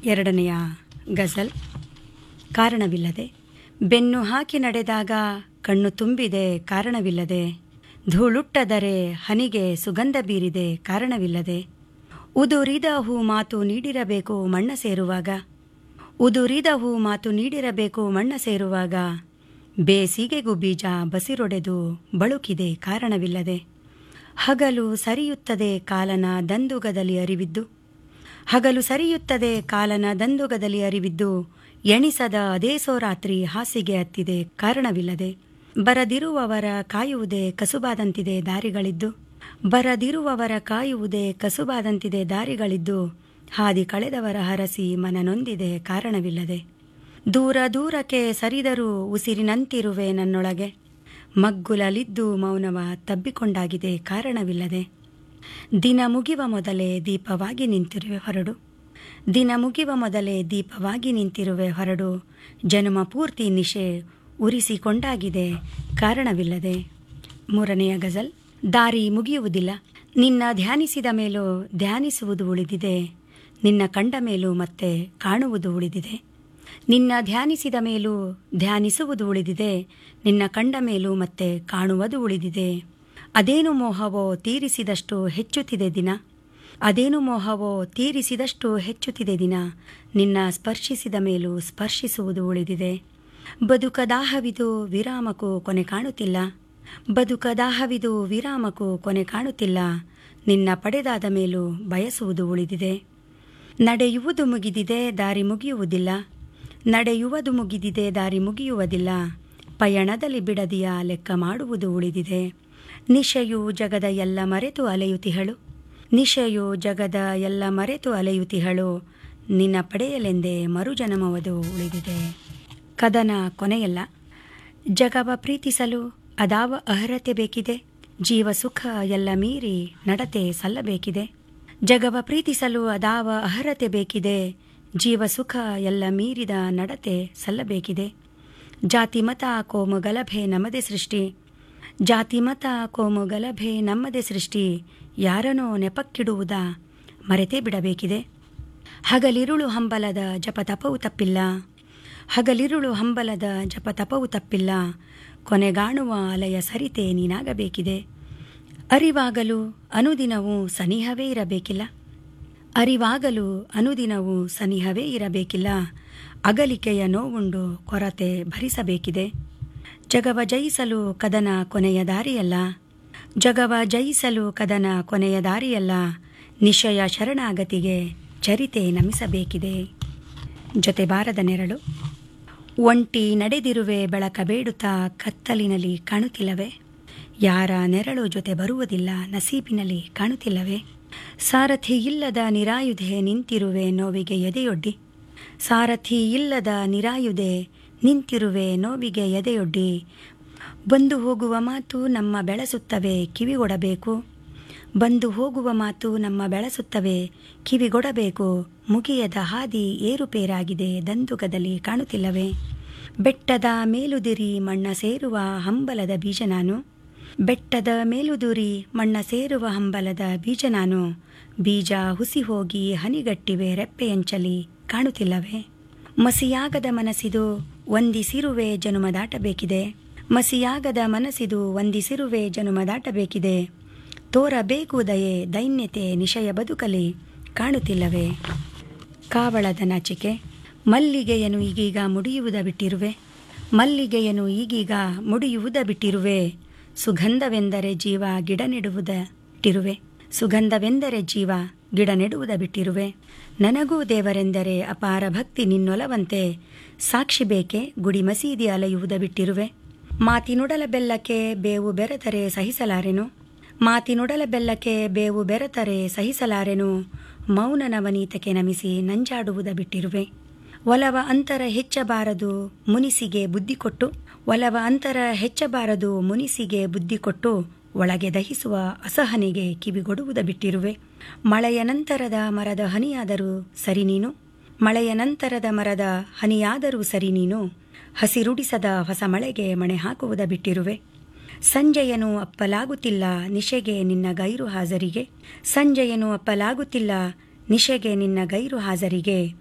ಎರಡನೆಯ ಗಜಲ್ ಕಾರಣವಿಲ್ಲದೆ ಬೆನ್ನು ಹಾಕಿ ನಡೆದಾಗ ಕಣ್ಣು ತುಂಬಿದೆ ಕಾರಣವಿಲ್ಲದೆ ಧೂಳುಟ್ಟದರೆ ಹನಿಗೆ ಸುಗಂಧ ಬೀರಿದೆ ಕಾರಣವಿಲ್ಲದೆ ಉದುರಿದ ಹೂ ಮಾತು ನೀಡಿರಬೇಕು ಮಣ್ಣ ಸೇರುವಾಗ ಉದುರಿದ ಹೂ ಮಾತು ನೀಡಿರಬೇಕು ಮಣ್ಣ ಸೇರುವಾಗ ಬೇಸಿಗೆಗೂ ಬೀಜ ಬಸಿರೊಡೆದು ಬಳುಕಿದೆ ಕಾರಣವಿಲ್ಲದೆ ಹಗಲು ಸರಿಯುತ್ತದೆ ಕಾಲನ ದಂದುಗದಲ್ಲಿ ಅರಿವಿದ್ದು ಹಗಲು ಸರಿಯುತ್ತದೆ ಕಾಲನ ದಂದುಗದಲ್ಲಿ ಅರಿವಿದ್ದು ಎಣಿಸದ ಅದೇಸೋ ರಾತ್ರಿ ಹಾಸಿಗೆ ಹತ್ತಿದೆ ಕಾರಣವಿಲ್ಲದೆ ಬರದಿರುವವರ ಕಾಯುವುದೇ ಕಸುಬಾದಂತಿದೆ ದಾರಿಗಳಿದ್ದು ಬರದಿರುವವರ ಕಾಯುವುದೇ ಕಸುಬಾದಂತಿದೆ ದಾರಿಗಳಿದ್ದು ಹಾದಿ ಕಳೆದವರ ಹರಸಿ ಮನನೊಂದಿದೆ ಕಾರಣವಿಲ್ಲದೆ ದೂರ ದೂರಕ್ಕೆ ಸರಿದರೂ ಉಸಿರಿನಂತಿರುವೆ ನನ್ನೊಳಗೆ ಮಗ್ಗುಲಲಿದ್ದು ಮೌನವ ತಬ್ಬಿಕೊಂಡಾಗಿದೆ ಕಾರಣವಿಲ್ಲದೆ ದಿನ ಮುಗಿವ ಮೊದಲೇ ದೀಪವಾಗಿ ನಿಂತಿರುವೆ ಹೊರಡು ದಿನ ಮುಗಿವ ಮೊದಲೇ ದೀಪವಾಗಿ ನಿಂತಿರುವೆ ಹೊರಡು ಜನ್ಮ ಪೂರ್ತಿ ನಿಶೆ ಉರಿಸಿಕೊಂಡಾಗಿದೆ ಕಾರಣವಿಲ್ಲದೆ ಮೂರನೆಯ ಗಜಲ್ ದಾರಿ ಮುಗಿಯುವುದಿಲ್ಲ ನಿನ್ನ ಧ್ಯಾನಿಸಿದ ಮೇಲೂ ಧ್ಯಾನಿಸುವುದು ಉಳಿದಿದೆ ನಿನ್ನ ಕಂಡ ಮೇಲೂ ಮತ್ತೆ ಕಾಣುವುದು ಉಳಿದಿದೆ ನಿನ್ನ ಧ್ಯಾನಿಸಿದ ಮೇಲೂ ಧ್ಯಾನಿಸುವುದು ಉಳಿದಿದೆ ನಿನ್ನ ಕಂಡ ಮೇಲೂ ಮತ್ತೆ ಕಾಣುವುದು ಉಳಿದಿದೆ ಅದೇನು ಮೋಹವೋ ತೀರಿಸಿದಷ್ಟು ಹೆಚ್ಚುತ್ತಿದೆ ದಿನ ಅದೇನು ಮೋಹವೋ ತೀರಿಸಿದಷ್ಟು ಹೆಚ್ಚುತ್ತಿದೆ ದಿನ ನಿನ್ನ ಸ್ಪರ್ಶಿಸಿದ ಮೇಲೂ ಸ್ಪರ್ಶಿಸುವುದು ಉಳಿದಿದೆ ಬದುಕ ದಾಹವಿದು ವಿರಾಮಕ್ಕೂ ಕೊನೆ ಕಾಣುತ್ತಿಲ್ಲ ಬದುಕ ದಾಹವಿದು ವಿರಾಮಕ್ಕೂ ಕೊನೆ ಕಾಣುತ್ತಿಲ್ಲ ನಿನ್ನ ಪಡೆದಾದ ಮೇಲೂ ಬಯಸುವುದು ಉಳಿದಿದೆ ನಡೆಯುವುದು ಮುಗಿದಿದೆ ದಾರಿ ಮುಗಿಯುವುದಿಲ್ಲ ನಡೆಯುವುದು ಮುಗಿದಿದೆ ದಾರಿ ಮುಗಿಯುವುದಿಲ್ಲ ಪಯಣದಲ್ಲಿ ಬಿಡದಿಯ ಲೆಕ್ಕ ಮಾಡುವುದು ಉಳಿದಿದೆ ನಿಶೆಯು ಜಗದ ಎಲ್ಲ ಮರೆತು ಅಲೆಯುತಿಹಳು ನಿಶೆಯು ಜಗದ ಎಲ್ಲ ಮರೆತು ಅಲೆಯುತಿಹಳು ನಿನ್ನ ಪಡೆಯಲೆಂದೇ ಮರುಜನಮವದು ಉಳಿದಿದೆ ಕದನ ಕೊನೆಯಲ್ಲ ಜಗವ ಪ್ರೀತಿಸಲು ಅದಾವ ಅರ್ಹತೆ ಬೇಕಿದೆ ಜೀವ ಸುಖ ಎಲ್ಲ ಮೀರಿ ನಡತೆ ಸಲ್ಲಬೇಕಿದೆ ಜಗವ ಪ್ರೀತಿಸಲು ಅದಾವ ಅರ್ಹತೆ ಬೇಕಿದೆ ಜೀವ ಸುಖ ಎಲ್ಲ ಮೀರಿದ ನಡತೆ ಸಲ್ಲಬೇಕಿದೆ ಜಾತಿ ಮತ ಕೋಮು ಗಲಭೆ ನಮ್ಮದೇ ಸೃಷ್ಟಿ ಜಾತಿ ಮತ ಕೋಮು ಗಲಭೆ ನಮ್ಮದೇ ಸೃಷ್ಟಿ ಯಾರನೋ ನೆಪಕ್ಕಿಡುವುದ ಮರೆತೇ ಬಿಡಬೇಕಿದೆ ಹಗಲಿರುಳು ಹಂಬಲದ ಜಪತಪವು ತಪ್ಪಿಲ್ಲ ಹಗಲಿರುಳು ಹಂಬಲದ ಜಪತಪವು ತಪ್ಪಿಲ್ಲ ಕೊನೆಗಾಣುವ ಅಲೆಯ ಸರಿತೆ ನೀನಾಗಬೇಕಿದೆ ಅರಿವಾಗಲು ಅನುದಿನವೂ ಸನಿಹವೇ ಇರಬೇಕಿಲ್ಲ ಅರಿವಾಗಲು ಅನುದಿನವೂ ಸನಿಹವೇ ಇರಬೇಕಿಲ್ಲ ಅಗಲಿಕೆಯ ನೋವುಂಡು ಕೊರತೆ ಭರಿಸಬೇಕಿದೆ ಜಗವ ಜಯಿಸಲು ಕದನ ಕೊನೆಯ ದಾರಿಯಲ್ಲ ಜಗವ ಜಯಿಸಲು ಕದನ ಕೊನೆಯ ದಾರಿಯಲ್ಲ ನಿಶಯ ಶರಣಾಗತಿಗೆ ಚರಿತೆ ನಮಿಸಬೇಕಿದೆ ಜೊತೆ ಬಾರದ ನೆರಳು ಒಂಟಿ ನಡೆದಿರುವೆ ಬೆಳಕ ಬೇಡುತ್ತಾ ಕತ್ತಲಿನಲ್ಲಿ ಕಾಣುತ್ತಿಲ್ಲವೇ ಯಾರ ನೆರಳು ಜೊತೆ ಬರುವುದಿಲ್ಲ ನಸೀಬಿನಲ್ಲಿ ಕಾಣುತ್ತಿಲ್ಲವೇ ಸಾರಥಿ ಇಲ್ಲದ ನಿರಾಯುಧೆ ನಿಂತಿರುವೆ ನೋವಿಗೆ ಎದೆಯೊಡ್ಡಿ ಸಾರಥಿ ಇಲ್ಲದ ನಿರಾಯುಧೆ ನಿಂತಿರುವೆ ನೋವಿಗೆ ಎದೆಯೊಡ್ಡಿ ಬಂದು ಹೋಗುವ ಮಾತು ನಮ್ಮ ಬೆಳೆಸುತ್ತವೆ ಕಿವಿಗೊಡಬೇಕು ಬಂದು ಹೋಗುವ ಮಾತು ನಮ್ಮ ಬೆಳೆಸುತ್ತವೆ ಕಿವಿಗೊಡಬೇಕು ಮುಗಿಯದ ಹಾದಿ ಏರುಪೇರಾಗಿದೆ ದಂದುಗದಲ್ಲಿ ಕಾಣುತ್ತಿಲ್ಲವೇ ಬೆಟ್ಟದ ಮೇಲುದಿರಿ ಮಣ್ಣ ಸೇರುವ ಹಂಬಲದ ಬೀಜ ನಾನು ಬೆಟ್ಟದ ಮೇಲುದುರಿ ಮಣ್ಣ ಸೇರುವ ಹಂಬಲದ ಬೀಜ ನಾನು ಬೀಜ ಹುಸಿ ಹೋಗಿ ಹನಿಗಟ್ಟಿವೆ ರೆಪ್ಪೆಯಂಚಲಿ ಕಾಣುತ್ತಿಲ್ಲವೇ ಮಸಿಯಾಗದ ಮನಸ್ಸಿದು ಒಂದಿಸಿರುವೆ ಜನುಮ ದಾಟಬೇಕಿದೆ ಮಸಿಯಾಗದ ಮನಸ್ಸಿದು ಒಂದಿಸಿರುವೆ ಜನುಮ ದಾಟಬೇಕಿದೆ ತೋರಬೇಕು ದಯೆ ದೈನ್ಯತೆ ನಿಶಯ ಬದುಕಲಿ ಕಾಣುತ್ತಿಲ್ಲವೇ ಕಾವಳದ ನಾಚಿಕೆ ಮಲ್ಲಿಗೆಯನು ಈಗೀಗ ಮುಡಿಯುವುದ ಬಿಟ್ಟಿರುವೆ ಮಲ್ಲಿಗೆಯನು ಈಗೀಗ ಮುಡಿಯುವುದ ಬಿಟ್ಟಿರುವೆ ಸುಗಂಧವೆಂದರೆ ಜೀವ ಗಿಡ ನೆಡುವುದ ಬಿಟ್ಟಿರುವೆ ಸುಗಂಧವೆಂದರೆ ಜೀವ ಗಿಡ ನೆಡುವುದ ಬಿಟ್ಟಿರುವೆ ನನಗೂ ದೇವರೆಂದರೆ ಅಪಾರ ಭಕ್ತಿ ನಿನ್ನೊಲವಂತೆ ಸಾಕ್ಷಿ ಬೇಕೆ ಗುಡಿ ಮಸೀದಿ ಅಲೆಯುವುದ ಬಿಟ್ಟಿರುವೆ ಮಾತಿನುಡಲ ಬೆಲ್ಲಕ್ಕೆ ಬೇವು ಬೆರೆತರೆ ಸಹಿಸಲಾರೆನು ಮಾತಿನುಡಲ ಬೆಲ್ಲಕ್ಕೆ ಬೇವು ಬೆರೆತರೆ ಸಹಿಸಲಾರೆನು ಮೌನ ನವನೀತಕ್ಕೆ ನಮಿಸಿ ನಂಜಾಡುವುದ ಬಿಟ್ಟಿರುವೆ ಒಲವ ಅಂತರ ಹೆಚ್ಚಬಾರದು ಮುನಿಸಿಗೆ ಬುದ್ಧಿ ಕೊಟ್ಟು ಒಲವ ಅಂತರ ಹೆಚ್ಚಬಾರದು ಮುನಿಸಿಗೆ ಬುದ್ಧಿ ಕೊಟ್ಟು ಒಳಗೆ ದಹಿಸುವ ಅಸಹನೆಗೆ ಕಿವಿಗೊಡುವುದ ಬಿಟ್ಟಿರುವೆ ಮಳೆಯ ನಂತರದ ಮರದ ಹನಿಯಾದರೂ ಸರಿ ನೀನು ಮಳೆಯ ನಂತರದ ಮರದ ಹನಿಯಾದರೂ ಸರಿ ನೀನು ಹಸಿರುಡಿಸದ ಹೊಸ ಮಳೆಗೆ ಮಣೆ ಹಾಕುವುದ ಬಿಟ್ಟಿರುವೆ ಸಂಜೆಯನು ಅಪ್ಪಲಾಗುತ್ತಿಲ್ಲ ನಿಶೆಗೆ ನಿನ್ನ ಗೈರು ಹಾಜರಿಗೆ ಸಂಜೆಯನು ಅಪ್ಪಲಾಗುತ್ತಿಲ್ಲ ನಿಶೆಗೆ ನಿನ್ನ ಗೈರು ಹಾಜರಿಗೆ